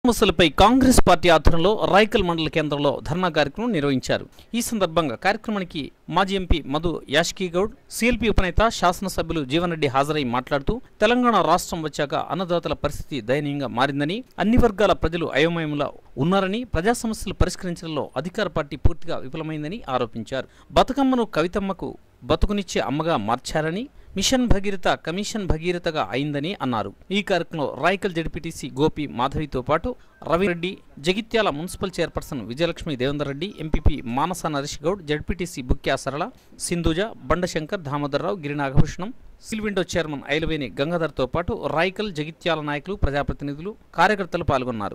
సమస్యలపై కాంగ్రెస్ పార్టీ ఆధ్వర్యంలో రాయకల్ మండల కేంద్రంలో ధర్నా కార్యక్రమం నిర్వహించారు ఈ సందర్భంగా కార్యక్రమానికి మాజీ ఎంపీ మధు యాష్కీ గౌడ్ సిఎల్పి ఉపనేత శాసనసభ్యులు జీవన్ రెడ్డి హాజరై మాట్లాడుతూ తెలంగాణ రాష్ట్రం వచ్చాక అన్నదాతల పరిస్థితి దయనీయంగా మారిందని అన్ని వర్గాల ప్రజలు అయోమయంలో ఉన్నారని ప్రజా సమస్యలు పరిష్కరించడంలో అధికార పార్టీ పూర్తిగా విఫలమైందని ఆరోపించారు బతుకమ్మను కవితమ్మకు బతుకునిచ్చే అమ్మగా మార్చారని మిషన్ భగీరథ కమిషన్ భగీరథగా అయిందని అన్నారు ఈ కార్యక్రమంలో రాయకల్ జడ్పీటీసీ గోపి మాధవితో పాటు Ravi Reddy Jagtial municipal chairperson Vijayalakshmi Devender Reddy MPP Manasa Naresh Goud ZPTC Bukya Sarala Sindhuja Banda Shankar Damodar Rao Giri Nagabhushanam single window chairman Ailaveni గంగాధర్తో పాటు రాయకల్ జగిత్యాల నాయకులు ప్రజాప్రతినిధులు కార్యకర్తలు పాల్గొన్నారు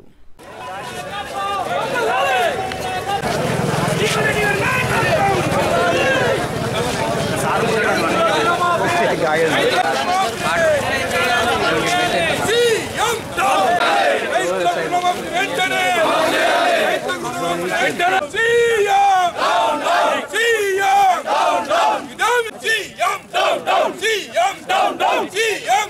సీఎం రైతుల రుణమాఫీ వెంటనే రైతుల రుణమాఫీ వెంటనే సీఎం సీఎం ఇదాం సీఎం సీఎం సీఎం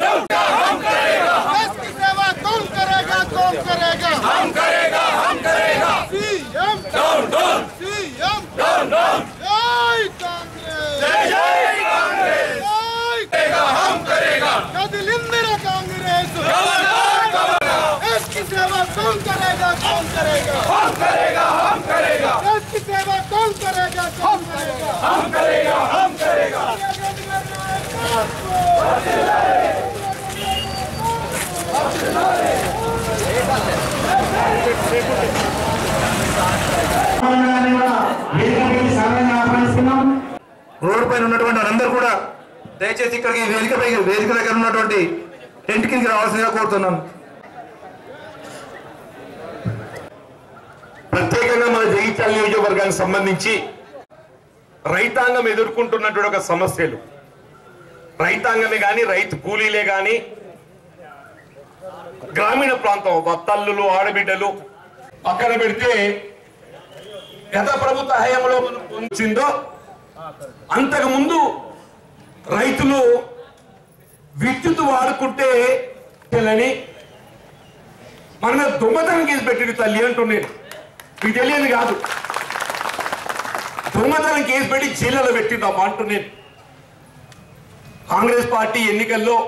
देश की सेवा कौन करेगा कौन करेगा हम करेगा हम करेगा CM down down CM down down जय कांग्रेस जय कांग्रेस जय करेगा हम करेगा कदिलिंदिरा कांग्रेस देश की सेवा कौन करेगा कौन करेगा हम करेगा हम करेगा देश की सेवा कौन करेगा कौन करेगा हम करेगा हम करेगा గారిని కూడా వేదికపైకి సాధారణంగా ఆహ్వానిస్తున్నాం రోడ్డు పైన ఉన్నటువంటి వారందరూ కూడా దయచేసి ఇక్కడికి వేదికపై వేదిక దగ్గర ఉన్నటువంటి టెంట్ కిందకి రావాల్సిందిగా కోరుతున్నాను ప్రత్యేకంగా మన జగిత్యాల నియోజకవర్గానికి సంబంధించి రైతాంగం ఎదుర్కొంటున్నటువంటి ఒక సమస్యలు రైతాంగమే కానీ రైతు కూలీలే కానీ గ్రామీణ ప్రాంతం బత్తల్లులు ఆడబిడ్డలు పక్కన పెడితే గత ప్రభుత్వ హయాంలో మనం పొందిందో అంతకు ముందు రైతులు విద్యుత్ వాడుకుంటే అని మన మీద దొంగతనం కేసు పెట్టింది తల్లి అంటున్నాను మీకు తెలియదు కాదు దొంగతనం కేసు పెట్టి జైల్లో పెట్టిందమ్మా అంటున్నాను కాంగ్రెస్ పార్టీ ఎన్నికల్లో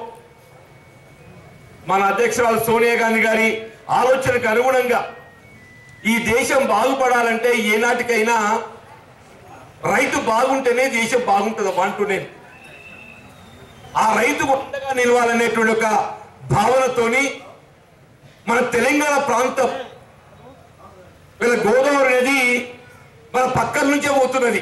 మన అధ్యక్షురాలు సోనియా గాంధీ గారి ఆలోచనకు అనుగుణంగా ఈ దేశం బాగుపడాలంటే ఏనాటికైనా రైతు బాగుంటేనే దేశం బాగుంటుందమ్మా అంటున్నాను ఆ రైతు అండగా నిలవాలనేటువంటి ఒక భావనతోని మన తెలంగాణ ప్రాంతం వీళ్ళ గోదావరి నది మన పక్కల నుంచే పోతున్నది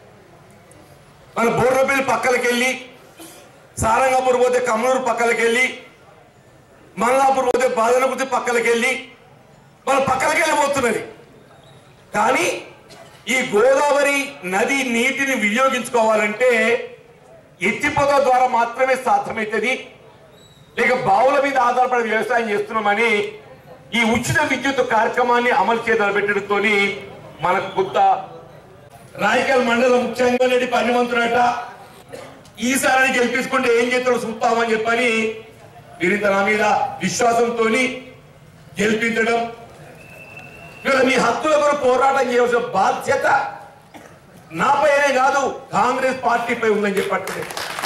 మన బోర్రపల్లి పక్కలకెళ్ళి సారంగాపూర్ పోతే కమలూరు పక్కలకెళ్ళి మల్లాపూర్ పోతే బాదనపూర్తి పక్కలకెళ్ళి మన పక్కలకెళ్ళి పోతున్నది కానీ ఈ గోదావరి నది నీటిని వినియోగించుకోవాలంటే ఎత్తిపోత ద్వారా మాత్రమే సాధ్యమవుతుంది లేక బావుల మీద ఆధారపడి వ్యవసాయం చేస్తున్నామని ఈ ఉచిత విద్యుత్ కార్యక్రమాన్ని అమలు చేయడం పెట్టడంతో మనకు కొత్త రాయకల్ మండలం ముఖ్యంగా రెడ్డి పనిమంతుడట ఈసారి గెలిపించుకుంటే ఏం చేస్తాడో చూస్తామని చెప్పని వీరింత నా మీద విశ్వాసంతో గెలిపించడం ఇవాళ మీ హక్కుల కొరకు పోరాటం చేయవలసిన బాధ్యత నాపైనే కాదు కాంగ్రెస్ పార్టీపై ఉందని చెప్పట్లేదు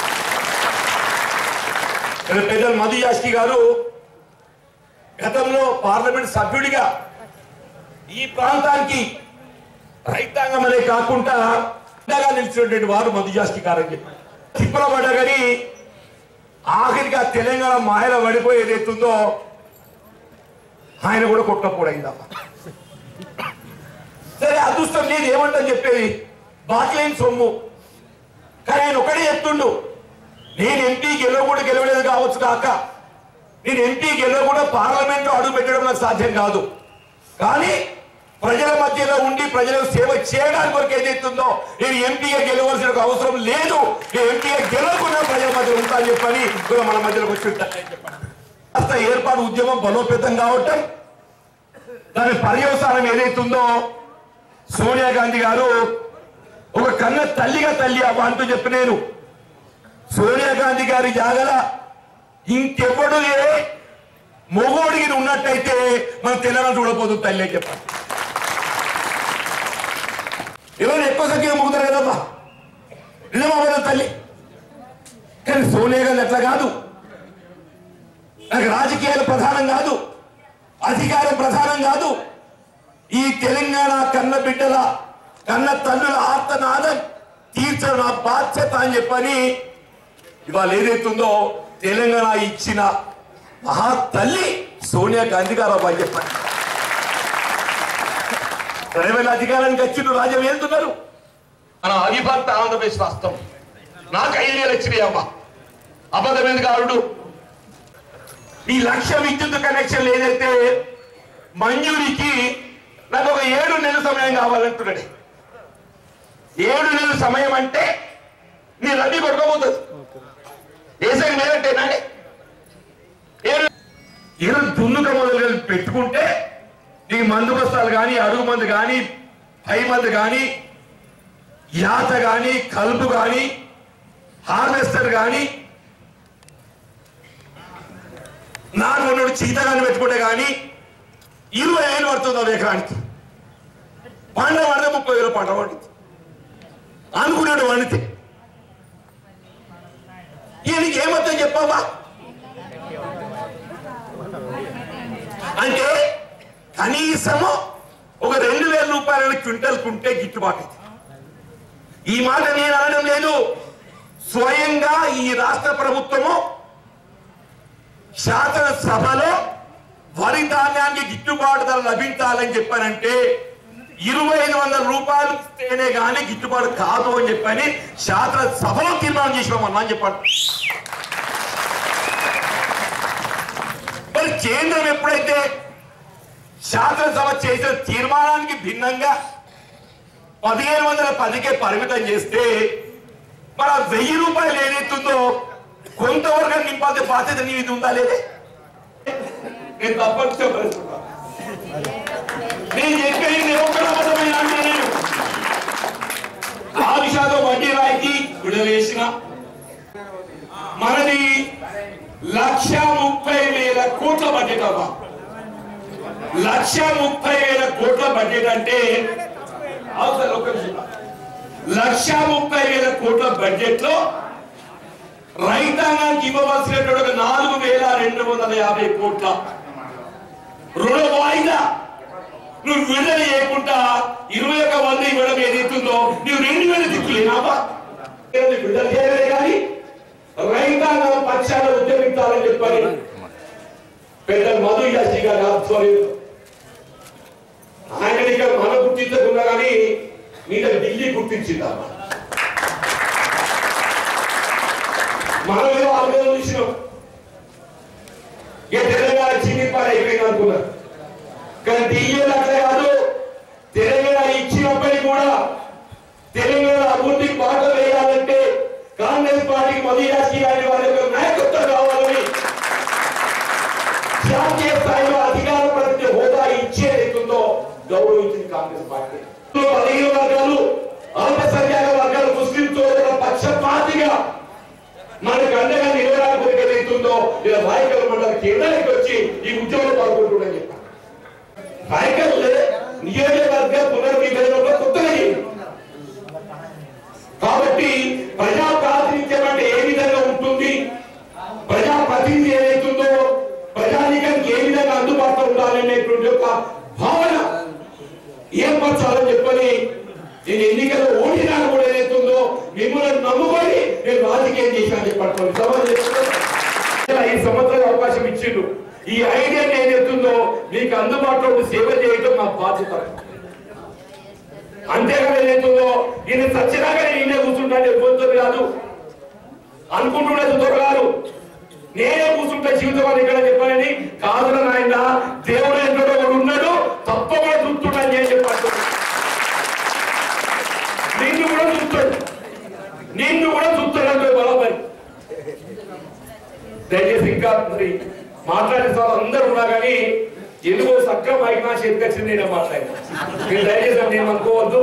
ఇక్కడ పెద్దలు మధు యాష్కి గారు గతంలో పార్లమెంట్ సభ్యుడిగా ఈ ప్రాంతానికి రైతాంగం అనే కాకుండా అండగా నిలిచినటువంటి వారు మధు యాష్కి గారు అని చెప్పారు తిప్పల పడ్డ కానీ ఆఖరిగా తెలంగాణ మాయల పడిపోయి ఏదైతుందో ఆయన కూడా కొట్టకూడదమ్మా సరే అదృష్టం లేదు ఏమంటని చెప్పేది బాట్లేని సొమ్ము కానీ ఆయన ఒకటే చెప్తుండు నేను ఎంపీ గెలవ కూడా గెలవలేదు కావచ్చు కాక నేను ఎంపీ గెలవ కూడా పార్లమెంట్ లో అడుగు పెట్టడం నాకు సాధ్యం కాదు కానీ ప్రజల మధ్యలో ఉండి ప్రజలకు సేవ చేయడానికి వరకు ఏదైతుందో నేను ఎంపీగా గెలవలసిన ఒక అవసరం లేదు నేను ఎంపీగా గెలవకుండా ప్రజల మధ్య ఉంటాను చెప్పని కూడా మన మధ్యలోకి వచ్చి ఉంటానని చెప్పాను కాస్త ఏర్పాటు ఉద్యమం బలోపేతం కావటం దాని పర్యవసానం ఏదైతుందో సోనియా గాంధీ గారు ఒక కన్న తల్లిగా తల్లి అవ్వ అంటూ చెప్పి నేను సోనియా గాంధీ గారి జాగల ఇంకెప్పుడు ఏ మొగోడికి ఉన్నట్టయితే మన తెలంగాణ చూడపోతుంది తల్లి అని చెప్పండి ఎవరైనా ఎక్కువ సంఖ్యలో మొగుతారు కదమ్మా నిజమా కదా తల్లి కానీ సోనియా గాంధీ అట్లా కాదు నాకు రాజకీయాలు ప్రధానం కాదు అధికారం ప్రధానం కాదు ఈ తెలంగాణ కన్న బిడ్డల కన్న తల్లుల ఆర్తనాదం తీర్చడం నా బాధ్యత అని చెప్పని ఇవాళ ఏదైతుందో తెలంగాణ ఇచ్చిన మహా తల్లి సోనియా గాంధీ గారు అని చెప్పండి ప్రజల అధికారానికి వచ్చిన రాజ్యం వెళ్తున్నారు మన అవిభక్త ఆంధ్రప్రదేశ్ రాష్ట్రం నాకు ఐడియాలు వచ్చినాయి అమ్మా అబద్ధం ఎందుకు ఆవిడు ఈ లక్ష విద్యుత్ కనెక్షన్ ఏదైతే మంజూరికి నాకు ఒక ఏడు నెలల సమయం కావాలంటున్నాడు ఏడు నెలల సమయం అంటే నీ రద్దీ కొట్టుకోబోతుంది ఏసై మేలంటేనండి ఏడు ఏదో దున్నుక మొదలు పెట్టుకుంటే నీకు మందు బస్తాలు కానీ అడుగు మందు కానీ పై మందు కానీ యాత కానీ కలుపు కానీ హార్వెస్టర్ కానీ నాకు ఉన్నోడు చీతగాన్ని పెట్టుకుంటే కానీ ఇరవై వేలు పడుతుంది ఒక ఎకరానికి పంట పడితే ముప్పై వేలు పంట పడుతుంది అనుకున్నాడు వండితే ఇక నీకు ఏమవుతుంది చెప్పమ్మా అంటే కనీసము ఒక రెండు వేల రూపాయల క్వింటల్ కుంటే గిట్టుబాటు అవుతుంది. ఈ మాట నేను అనడం లేదు స్వయంగా ఈ రాష్ట్ర ప్రభుత్వము శాసనసభలో వరి ధాన్యానికి గిట్టుబాటు ధర లభించాలని చెప్పానంటే ఇరవై ఐదు వందల రూపాయలు ఇస్తేనే కానీ గిట్టుబాటు కాదు అని చెప్పని శాసనసభలో తీర్మానం చేసినామన్నా అని చెప్పాను మరి కేంద్రం ఎప్పుడైతే శాసనసభ చేసిన తీర్మానానికి భిన్నంగా పదిహేను వందల పదికే పరిమితం చేస్తే మన వెయ్యి రూపాయలు ఏదైతుందో కొంతవరకు నింపాల్సిన బాధ్యత నీ ఇది ఉందా లేదే నేను తప్పని చెప్పేస్తున్నా నేను చెప్పేది నిరూపణబద్ధమైన అంటే నేను ఆరు శాతం వడ్డీ రాయితీ విడుదల చేసిన మనది లక్ష ముప్పై వేల కోట్ల బడ్జెట్ అవ్వ లక్ష ముప్పై వేల కోట్ల బడ్జెట్ అంటే అవసరం ఒక్క నిమిషం. లక్ష ముప్పై వేల కోట్ల బడ్జెట్ లో రైతాంగానికి ఇవ్వవలసినటువంటి ఒక నాలుగు వేల రెండు వందల యాభై కోట్ల రుణ వాయిదా నువ్వు విడుదల చేయకుండా ఇరవై ఒక వంద ఇవ్వడం ఏదైతుందో నువ్వు రెండు వేల దిక్కులేనావా విడుదల చేయలే కానీ రైతాంగం పక్షాన ఉద్యమించాలని చెప్పని పెద్ద మధు యాసి గారి ఆధ్వర్యంలో ఆయన ఇక్కడ మన గుర్తించకుండా కానీ మీద ఢిల్లీ గుర్తించిందమ్మా మనం ఏదో ఆలోచన చూసినాం ఇక తెలంగాణ చిన్నిపాలు అయిపోయింది అనుకున్నారు కానీ ఢిల్లీ అట్లా కాదు తెలంగాణ ఇచ్చినప్పటికీ కూడా తెలంగాణ అభివృద్ధికి బాట వేయాలంటే కాంగ్రెస్ పార్టీకి మధు యాసి గారి వారి యొక్క నాయకత్వం కావాలని జాతీయ స్థాయిలో అధికార ప్రతి హోదా ఇచ్చేదైతుందో గౌరవించింది కాంగ్రెస్ పార్టీ పదిహేను వర్గాలు అల్పసంఖ్యాక వర్గాలు ముస్లిం సోదరుల పక్షపాతిగా మనకు అండగా నిలవడానికి ఏదైతుందో ఇలా రాయకల్ మండల కేంద్రానికి వచ్చి ఈ ఉద్యోగం పాల్గొంటుందని చెప్పారు రాయకల్ నియోజకవర్గ పునర్విభజనలో కొత్తగా చేయండి. కాబట్టి ప్రజా ప్రాతినిధ్యం అంటే ఏ విధంగా ఉంటుంది ప్రజా ప్రతినిధి ఏదైతుందో ప్రజానికానికి ఏ విధంగా అందుబాటులో ఉండాలనేటువంటి ఒక భావన ఏర్పరచాలని చెప్పని నేను ఎన్నికల్లో ఓడినా కూడా ఏదైతుందో మిమ్మల్ని నమ్ముకొని నేను రాజకీయం చేశాను చెప్పండి సమాజం ఐదు సంవత్సరాలు అవకాశం ఇచ్చిండు ఈ ఐడియా ఏదైతుందో మీకు అందుబాటులో ఉండి సేవ చేయడం నా బాధ్యత అంతేకాదు ఏదైతుందో ఈయన సత్యనాగా నేనే కూర్చుంటాను ఎవరితో కాదు అనుకుంటున్నది దొరగారు నేనే కూర్చుంటే జీవితం అని ఇక్కడ చెప్పాలని కాదురా నాయన దేవుడు ఎక్కడో ఒకడు ఉన్నాడు తప్పకుండా చూస్తున్నాడు నేను చెప్పాడు నిన్ను కూడా చూస్తాడు నిన్ను కూడా చూస్తాడు బలపడి దయచేసి ఇంకా మరి మాట్లాడే సార్ అందరూ ఉన్నా కానీ ఎందుకో సక్క మైక్ నా చేతికి వచ్చింది నేను మాట్లాడినా మీరు దయచేసి నేను అనుకోవద్దు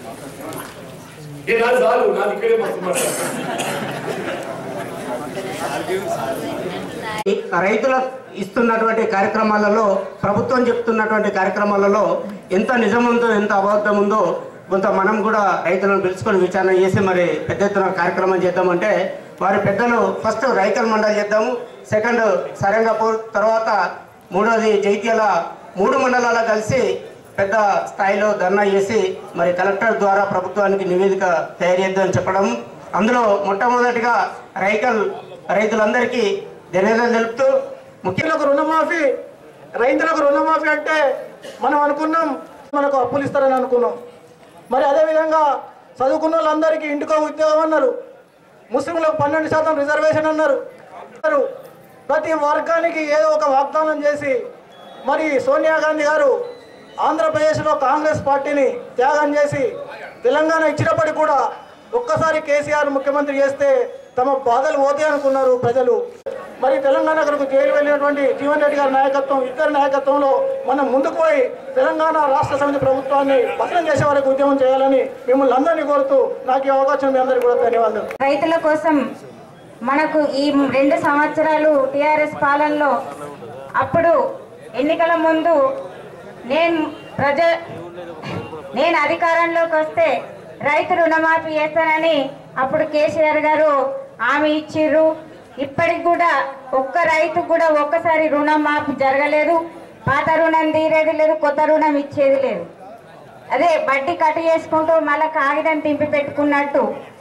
ఏ నాది చాలు నాది ఇక్కడే మస్తు మాట్లాడతాను రైతులకు ఇస్తున్నటువంటి కార్యక్రమాలలో ప్రభుత్వం చెప్తున్నటువంటి కార్యక్రమాలలో ఎంత నిజం ఉందో ఎంత అబద్ధం ఉందో కొంత మనం కూడా రైతులను పిలుచుకొని విచారణ చేసి మరి పెద్ద ఎత్తున కార్యక్రమం చేద్దామంటే వారి పెద్దలు ఫస్ట్ రైతుల మండలి చేద్దాము సెకండ్ సరంగపూర్ తర్వాత మూడోది జైత్యాల మూడు మండలాల కలిసి పెద్ద స్థాయిలో ధర్నా చేసి మరి కలెక్టర్ ద్వారా ప్రభుత్వానికి నివేదిక తయారు చేద్దామని చెప్పడం అందులో మొట్టమొదటిగా రైకల్ రైతులందరికీ ధన్యవాదాలు తెలుపుతూ ముఖ్యులకు రుణమాఫీ రైతులకు రుణమాఫీ అంటే మనం అనుకున్నాం మనకు అప్పులు ఇస్తారని అనుకున్నాం మరి అదేవిధంగా చదువుకున్న వాళ్ళందరికీ ఇంటికో ఉద్యోగం అన్నారు ముస్లింలకు పన్నెండు శాతం రిజర్వేషన్ అన్నారు అన్నారు. ప్రతి వర్గానికి ఏదో ఒక వాగ్దానం చేసి మరి సోనియా గాంధీ గారు ఆంధ్రప్రదేశ్లో కాంగ్రెస్ పార్టీని త్యాగం చేసి తెలంగాణ ఇచ్చినప్పటికీ కూడా ఒక్కసారి కేసీఆర్ ముఖ్యమంత్రి చేస్తే తమ బాధలు పోతాయి అనుకున్నారు ప్రజలు మరి తెలంగాణ కొరకు జైలు వెళ్ళినటువంటి జీవన్ రెడ్డి గారి నాయకత్వం ఇద్దరి నాయకత్వంలో మనం ముందుకు పోయి తెలంగాణ రాష్ట్ర సమితి ప్రభుత్వాన్ని పతనం చేసే వరకు ఉద్యమం చేయాలని మిమ్మల్ని అందరినీ కోరుతూ నాకు ఈ అవకాశం మీ అందరికీ కూడా ధన్యవాదాలు రైతుల కోసం మనకు ఈ రెండు సంవత్సరాలు టిఆర్ఎస్ పాలనలో అప్పుడు ఎన్నికల ముందు నేను ప్రజ నేను అధికారంలోకి వస్తే రైతు రుణమాఫీ చేస్తానని అప్పుడు కేసీఆర్ గారు హామీ ఇచ్చిర్రు ఇప్పటికి కూడా ఒక్క రైతు కూడా ఒక్కసారి రుణం మాఫీ జరగలేదు పాత రుణం తీరేది లేదు కొత్త రుణం ఇచ్చేది లేదు అదే బడ్డీ కట్ చేసుకుంటూ మళ్ళీ కాగితం తింపి పెట్టుకున్నట్టు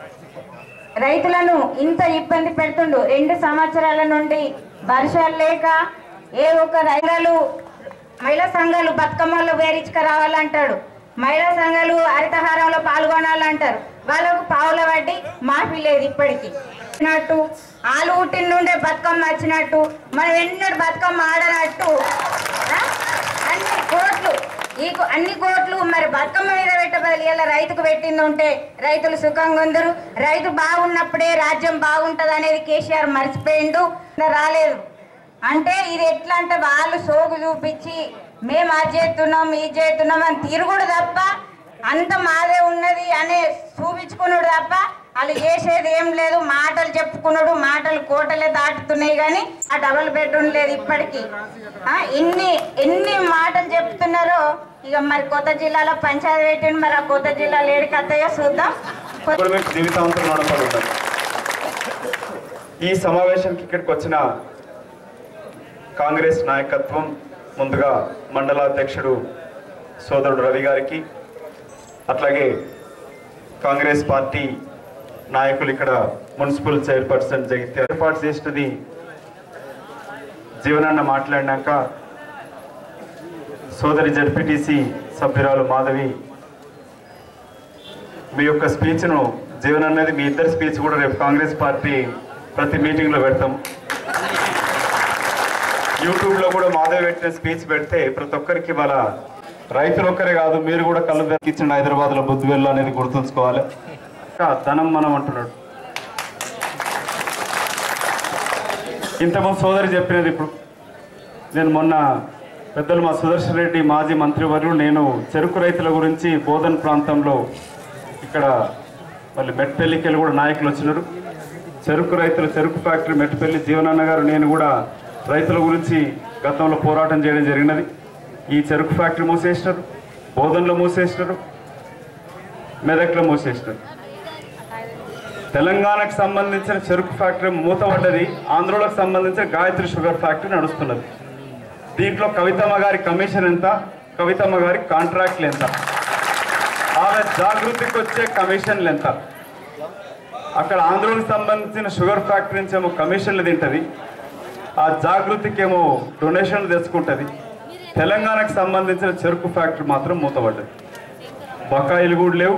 రైతులను ఇంత ఇబ్బంది పెడుతుండు రెండు సంవత్సరాల నుండి వర్షాలు లేక ఏ ఒక్క రైతులు మహిళా సంఘాలు బతుకమ్మలో వేరించుక రావాలంటాడు మహిళా సంఘాలు హరితహారంలో పాల్గొనాలంటారు వాళ్ళకు పావుల వడ్డీ మాఫీ లేదు ఇప్పటికీ వచ్చినట్టు ఆలు పుట్టిన నుండే బతుకమ్మ వచ్చినట్టు మనం ఎన్నడు బతుకమ్మ ఆడనట్టు ఆ? అన్ని కోట్లు ఈ కో- అన్ని కోట్లు మరి బతుకమ్మ మీద పెట్టబోదు ఇలా రైతుకు పెట్టింది ఉంటే రైతులు సుఖంగా ఉందరు రైతు బాగున్నప్పుడే రాజ్యం బాగుంటది అనేది కేసీఆర్ మర్చిపోయిండు ఇంకా రాలేదు అంటే ఇది ఎట్లా అంటే వాళ్ళు సోగు చూపించి మేము అది చేస్తున్నాం ఇది చేస్తున్నాం అని తిరుగుడు తప్ప అంత మాదే ఉన్నది అనే చూపించుకున్నాడు తప్ప వాళ్ళు చేసేది ఏం లేదు మాటలు చెప్పుకున్నాడు మాటలు కోటలే దాటుతున్నాయి కానీ ఆ డబుల్ బెడ్రూమ్ లేదు ఇప్పటికీ ఆ, ఇన్ని ఎన్ని మాటలు చెప్తున్నారో ఇక మరి కొత్త జిల్లాలో పంచాయతీ పెట్టిండు మరి ఆ కొత్త జిల్లాలో ఏడికి అత్తయ్యో చూద్దాం కొత్త- గవర్నమెంట్ జీవితాంతం నడపడి ఉంటుంది ఈ సమావేశానికి ఇక్కడికి వచ్చిన కాంగ్రెస్ నాయకత్వం ముందుగా మండల అధ్యక్షుడు సోదరుడు రవి గారికి అట్లాగే కాంగ్రెస్ పార్టీ నాయకులు ఇక్కడ మున్సిపల్ చైర్పర్సన్ జగిత్య ఏర్పాటు చేసినది జీవనన్న మాట్లాడినాక సోదరి జడ్పీటీసీ సభ్యురాలు మాధవి మీ యొక్క స్పీచ్ను జీవన్ అనేది మీ ఇద్దరి స్పీచ్ కూడా రేపు కాంగ్రెస్ పార్టీ ప్రతి మీటింగ్లో పెడతాం యూట్యూబ్లో కూడా మాధవ్ పెట్టిన స్పీచ్ పెడితే ప్రతి ఒక్కరికి వాళ్ళ రైతులు ఒక్కరే కాదు మీరు కూడా కళ్ళు తెరికించండి హైదరాబాద్లో బుద్ధివెల్లు అనేది గుర్తుంచుకోవాలి ఇంకా ధనం మనం అంటున్నాడు ఇంతకుముందు సోదరి చెప్పినది ఇప్పుడు నేను మొన్న పెద్దలు మా సుదర్శన్ రెడ్డి మాజీ మంత్రివర్యులు నేను చెరుకు రైతుల గురించి బోధన్ ప్రాంతంలో ఇక్కడ మళ్ళీ మెట్పల్లికి వెళ్ళి కూడా నాయకులు వచ్చినారు చెరుకు రైతుల చెరుకు ఫ్యాక్టరీ మెట్పల్లి జీవనన్న గారు నేను కూడా రైతుల గురించి గతంలో పోరాటం చేయడం జరిగినది ఈ చెరుకు ఫ్యాక్టరీ మూసేసినారు బోధన్లో మూసేసినారు మెదక్లో మూసేసినారు తెలంగాణకు సంబంధించిన చెరుకు ఫ్యాక్టరీ మూతపడ్డది ఆంధ్రలోకి సంబంధించిన గాయత్రి షుగర్ ఫ్యాక్టరీ నడుస్తున్నది దీంట్లో కవితమ్మ గారి కమిషన్ ఎంత కవితమ్మ గారి కాంట్రాక్ట్లు ఎంత ఆమె జాగృతికి వచ్చే కమిషన్లు ఎంత అక్కడ ఆంధ్రకి సంబంధించిన షుగర్ ఫ్యాక్టరీ నుంచి ఏమో కమిషన్లు తింటది ఆ జాగృతికి ఏమో డొనేషన్లు తెచ్చుకుంటుంది తెలంగాణకు సంబంధించిన చెరుకు ఫ్యాక్టరీ మాత్రం మూతపడ్డది బకాయిలు కూడా లేవు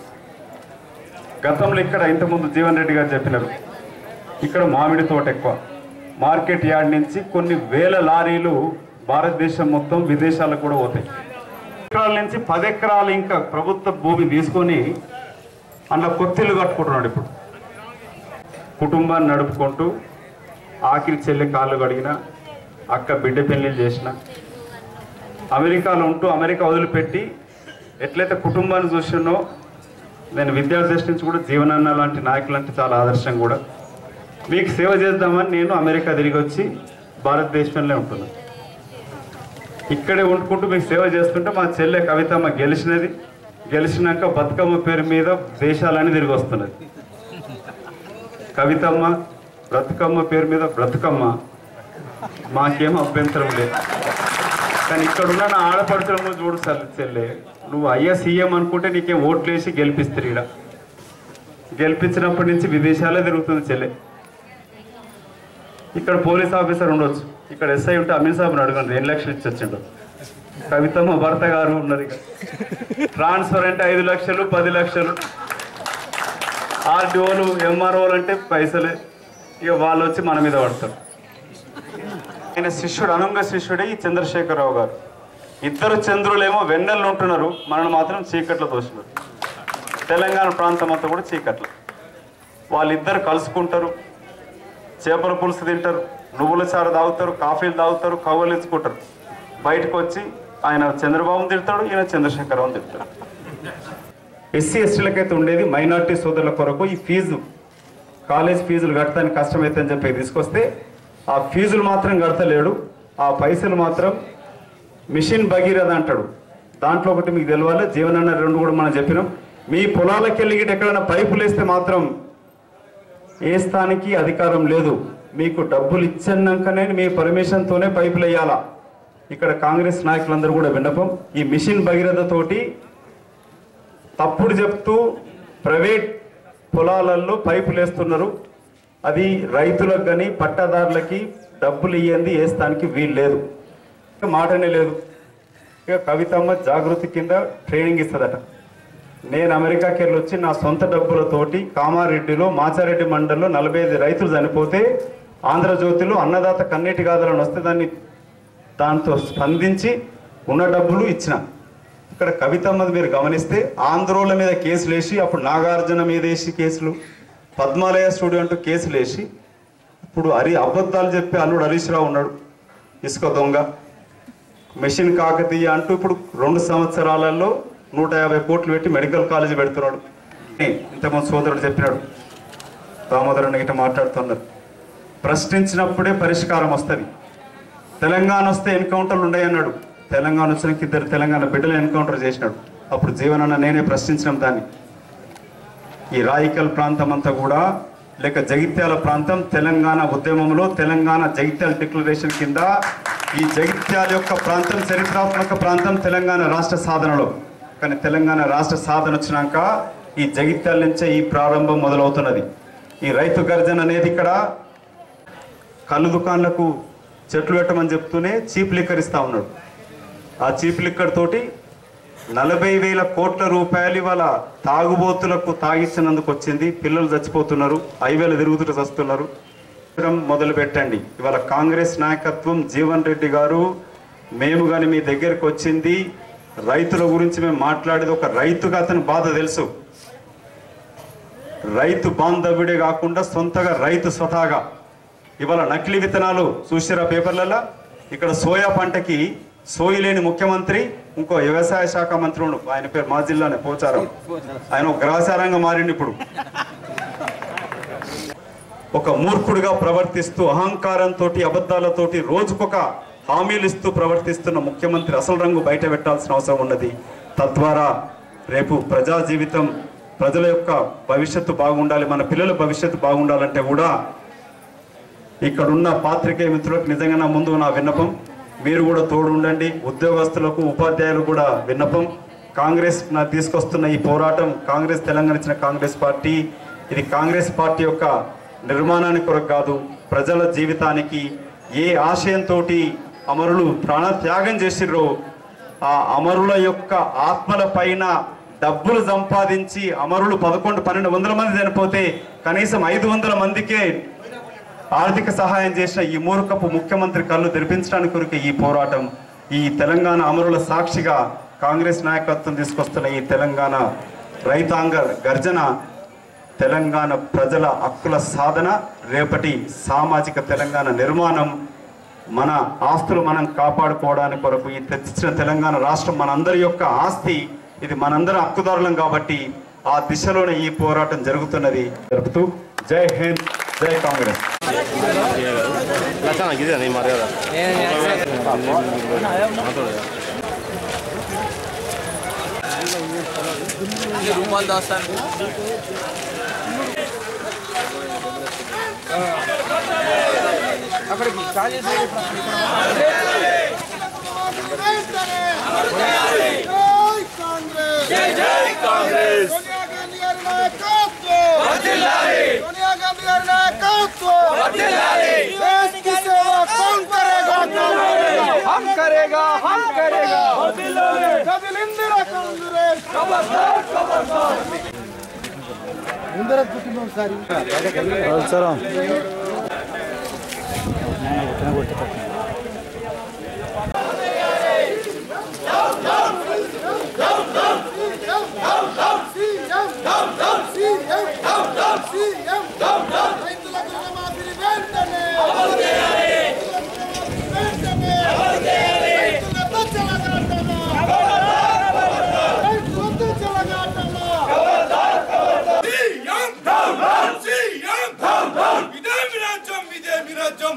గతంలో ఇక్కడ ఇంతకుముందు జీవన్ రెడ్డి గారు చెప్పినారు ఇక్కడ మామిడి తోట ఎక్కువ మార్కెట్ యార్డ్ నుంచి కొన్ని వేల లారీలు భారతదేశం మొత్తం విదేశాలకు కూడా పోతాయి ఎకరాల నుంచి పది ఎకరాలు ఇంకా ప్రభుత్వ భూమి తీసుకొని అందులో కొత్తిల్లు కట్టుకుంటున్నాడు ఇప్పుడు కుటుంబాన్ని నడుపుకుంటూ ఆఖరి చెల్లి కాళ్ళు కడిగిన అక్క బిడ్డ పెళ్లిళ్ళు చేసిన అమెరికాలో ఉంటూ అమెరికా వదిలిపెట్టి ఎట్లయితే కుటుంబాన్ని చూసినో నేను విద్యార్థి నుంచి కూడా జీవనాన్న లాంటి నాయకులు అంటే చాలా ఆదర్శం కూడా మీకు సేవ చేద్దామని నేను అమెరికా తిరిగి వచ్చి భారతదేశంలో ఉంటున్నాను ఇక్కడే వండుకుంటూ మీకు సేవ చేస్తుంటే మా చెల్లె కవితమ్మ గెలిచినది గెలిచినాక బతుకమ్మ పేరు మీద దేశాలని తిరిగి వస్తున్నది కవితమ్మ బ్రతుకమ్మ పేరు మీద బ్రతుకమ్మ మాకేం అభ్యంతరం లేదు కానీ ఇక్కడ ఉన్న నా ఆడపడుతులను చూడు సార్ చెల్లె నువ్వు అయ్యా సీఎం అనుకుంటే నీకేం ఓట్లు వేసి గెలిపిస్తారు ఈడ గెలిపించినప్పటి నుంచి విదేశాలే తిరుగుతుంది చెల్లె ఇక్కడ పోలీస్ ఆఫీసర్ ఉండొచ్చు ఇక్కడ ఎస్ఐ ఉంటే అమీన్ సాబ్ని అడగండి ఎన్ని లక్షలు ఇచ్చి వచ్చిండు కవితమ్మ భర్త గారు ఉన్నారు ఇక ట్రాన్స్ఫర్ అంటే ఐదు లక్షలు పది లక్షలు ఆర్డీఓలు ఎంఆర్ఓలు అంటే పైసలే ఇక వాళ్ళు వచ్చి మన మీద పడతారు ఆయన శిష్యుడు అనుంగ శిష్యుడే ఈ చంద్రశేఖరరావు గారు ఇద్దరు చంద్రులేమో వెన్నెల్లో ఉంటున్నారు మనల్ని మాత్రం చీకట్లో తోసినారు తెలంగాణ ప్రాంతం అంతా కూడా చీకట్లు వాళ్ళిద్దరు కలుసుకుంటారు చేపల పులుసు తింటారు నువ్వుల చారు తాగుతారు కాఫీలు తాగుతారు కవ్వలించుకుంటారు బయటకు వచ్చి ఆయన చంద్రబాబుని తిడతాడు ఈయన చంద్రశేఖరరావుని తిడతాడు ఎస్సీ ఎస్టీలకైతే ఉండేది మైనార్టీ సోదరుల కొరకు ఈ ఫీజు కాలేజ్ ఫీజులు కట్టడానికి కష్టమైతే అని చెప్పి తీసుకొస్తే ఆ ఫీజులు మాత్రం కడతలేడు ఆ పైసలు మాత్రం మిషన్ భగీరథ అంటాడు దాంట్లో ఒకటి మీకు తెలవాలి జీవనన్న రెండు కూడా మనం చెప్పినాం మీ పొలాలకు వెళ్ళి గిట్ట ఎక్కడైనా పైపులు వేస్తే మాత్రం వేస్తానికి అధికారం లేదు మీకు డబ్బులు ఇచ్చన్నాకనే మీ పర్మిషన్తోనే పైపులు వేయాలా ఇక్కడ కాంగ్రెస్ నాయకులందరూ కూడా విన్నపం ఈ మిషన్ భగీరథ తోటి తప్పుడు చెప్తూ ప్రైవేట్ పొలాలలో పైపులు వేస్తున్నారు అది రైతులకు కానీ పట్టాదారులకి డబ్బులు ఇయ్యంది వేస్తానికి వీలు లేదు ఇక మాటనే లేదు ఇక కవితమ్మ జాగృతి కింద ట్రైనింగ్ ఇస్తుందట నేను అమెరికాకి వెళ్ళి వచ్చి నా సొంత డబ్బులతోటి కామారెడ్డిలో మాచారెడ్డి మండలంలో నలభై ఐదు రైతులు చనిపోతే ఆంధ్రజ్యోతిలో అన్నదాత కన్నీటి గాథలను వస్తే దాన్ని దాంతో స్పందించి ఉన్న డబ్బులు ఇచ్చిన ఇక్కడ కవితమ్మది మీరు గమనిస్తే ఆంధ్రోల మీద కేసులు వేసి అప్పుడు నాగార్జున మీద వేసి కేసులు పద్మాలయ స్టూడియో అంటూ కేసులు వేసి ఇప్పుడు హరి అబద్ధాలు చెప్పి అల్లుడు హరీష్ రావు ఉన్నాడు ఇసుక దొంగ మెషిన్ కాకతీయ అంటూ ఇప్పుడు రెండు సంవత్సరాలలో నూట యాభై కోట్లు పెట్టి మెడికల్ కాలేజీ పెడుతున్నాడు ఇంతకుముందు సోదరుడు చెప్పినాడు దామోదరుని గిట్ట మాట్లాడుతున్నారు ప్రశ్నించినప్పుడే పరిష్కారం వస్తుంది తెలంగాణ వస్తే ఎన్కౌంటర్లు ఉన్నాయి అన్నాడు తెలంగాణ వచ్చినాక ఇద్దరు తెలంగాణ బిడ్డలు ఎన్కౌంటర్ చేసినాడు అప్పుడు జీవనన్న నేనే ప్రశ్నించినాం దాన్ని ఈ రాయికల్ ప్రాంతం అంతా కూడా లేక జగిత్యాల ప్రాంతం తెలంగాణ ఉద్యమంలో తెలంగాణ జగిత్యాల డిక్లరేషన్ కింద ఈ జగిత్యాల యొక్క ప్రాంతం చరిత్రాత్మక ప్రాంతం తెలంగాణ రాష్ట్ర సాధనలో కానీ తెలంగాణ రాష్ట్ర సాధన వచ్చినాక ఈ జగిత్యాల నుంచే ఈ ప్రారంభం మొదలవుతున్నది ఈ రైతు గర్జన అనేది ఇక్కడ కళ్ళు దుకాణాలకు చెట్లు పెట్టమని చెప్తూనే చీప్ లిక్కర్ ఇస్తా ఉన్నాడు ఆ చీప్ లిక్కర్ తోటి నలభై వేల కోట్ల రూపాయలు ఇవాళ తాగుబోతులకు తాగిచ్చినందుకు వచ్చింది పిల్లలు చచ్చిపోతున్నారు ఐవేలు తిరుగుతూ చస్తున్నారు మొదలు పెట్టండి ఇవాళ కాంగ్రెస్ నాయకత్వం జీవన్ రెడ్డి గారు మేము కానీ మీ దగ్గరికి వచ్చింది రైతుల గురించి మేము మాట్లాడేది ఒక రైతుగా అతని బాధ తెలుసు రైతు బాంధవ్యుడే కాకుండా సొంతగా రైతు స్వతహాగా ఇవాళ నకిలీ విత్తనాలు చూసిరా పేపర్లలో ఇక్కడ సోయా పంటకి సోయి లేని ముఖ్యమంత్రి ఇంకో వ్యవసాయ శాఖ మంత్రి ఉండు ఆయన పేరు మా జిల్లానే పోచారం ఆయన ఒక గ్రహసారంగా మారిండు ఇప్పుడు ఒక మూర్ఖుడిగా ప్రవర్తిస్తూ అహంకారంతో అబద్ధాలతోటి రోజుకొక హామీలు ఇస్తూ ప్రవర్తిస్తున్న ముఖ్యమంత్రి అసలు రంగు బయట పెట్టాల్సిన అవసరం ఉన్నది తద్వారా రేపు ప్రజా జీవితం ప్రజల యొక్క భవిష్యత్తు బాగుండాలి మన పిల్లల భవిష్యత్తు బాగుండాలంటే కూడా ఇక్కడున్న పాత్రికేయ మిత్రులకు నిజంగా నా ముందు నా విన్నపం మీరు కూడా తోడు ఉండండి ఉద్యోగస్తులకు ఉపాధ్యాయులకు కూడా విన్నపం కాంగ్రెస్ నా తీసుకొస్తున్న ఈ పోరాటం కాంగ్రెస్ తెలంగాణ ఇచ్చిన కాంగ్రెస్ పార్టీ ఇది కాంగ్రెస్ పార్టీ యొక్క నిర్మాణానికి కొరకు కాదు ప్రజల జీవితానికి ఏ ఆశయంతో అమరులు ప్రాణ త్యాగం చేసిర్రో ఆ అమరుల యొక్క ఆత్మల పైన డబ్బులు సంపాదించి అమరులు పదకొండు పన్నెండు వందల మంది చనిపోతే కనీసం ఐదు వందల మందికే ఆర్థిక సహాయం చేసిన ఈ మూర్ఖపు ముఖ్యమంత్రి కళ్ళు తెరిపించడానికి కొరకు ఈ పోరాటం ఈ తెలంగాణ అమరుల సాక్షిగా కాంగ్రెస్ నాయకత్వం తీసుకొస్తున్న ఈ తెలంగాణ రైతాంగ గర్జన తెలంగాణ ప్రజల హక్కుల సాధన రేపటి సామాజిక తెలంగాణ నిర్మాణం మన ఆస్తులు మనం కాపాడుకోవడానికి కొరకు ఈ తెచ్చిన తెలంగాణ రాష్ట్రం మనందరి యొక్క ఆస్తి ఇది మనందరం హక్కుదారులం కాబట్టి ఆ దిశలోనే ఈ పోరాటం జరుగుతున్నది జరుపుతూ జై హింద్ జై జై కాంగ్రెస్ జై కాంగ్రెస్ జై జై కాంగ్రెస్ సోనియా గాంధీ గారి నాయకత్వం వర్ధిల్లాలి సోనియా గాంధీ గారి నాయకత్వం వర్ధిల్లాలి దేశ్ కి సేవ కౌన్ కరేగా हम करेगा हम करेगा వర్ధిల్లాలి కదిలిందిరా కాంగ్రెస్ ఖబర్దార్ ఖబర్దార్ ఇందర కుటుంబం సారి రైతులకు రుణమాఫీని వెంటనే వెంటనే రైతులతో చెలగాటమా రైతులతో చెలగాటమా CM down down CM down down ఇదే మీ రాజ్యం ఇదే మీ రాజ్యం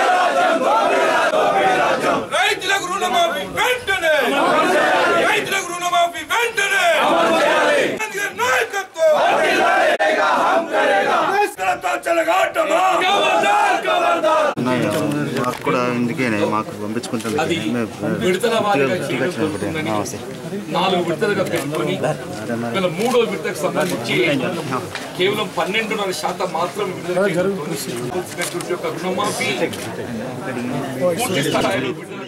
రైతులకు రుణమాఫీ వెంటనే రైతులకు రుణమాఫీ వెంటనే గాంధీ గారి నాయకత్వం రైతులతో చెలగాటమా మాకు కూడా ఇందుకేనే మాకు పంపించుకుంటాం విడతల వారీగా చేయబడుతుందని నాలుగు విడతలుగా పెట్టుకొని ఇవాళ మూడో విడతకు సంబంధించి కేవలం పన్నెండున్నర శాతం మాత్రం విడుదల చేయబడుతోంది. యొక్క రుణమాఫీ పూర్తి స్థాయిలో విడుదల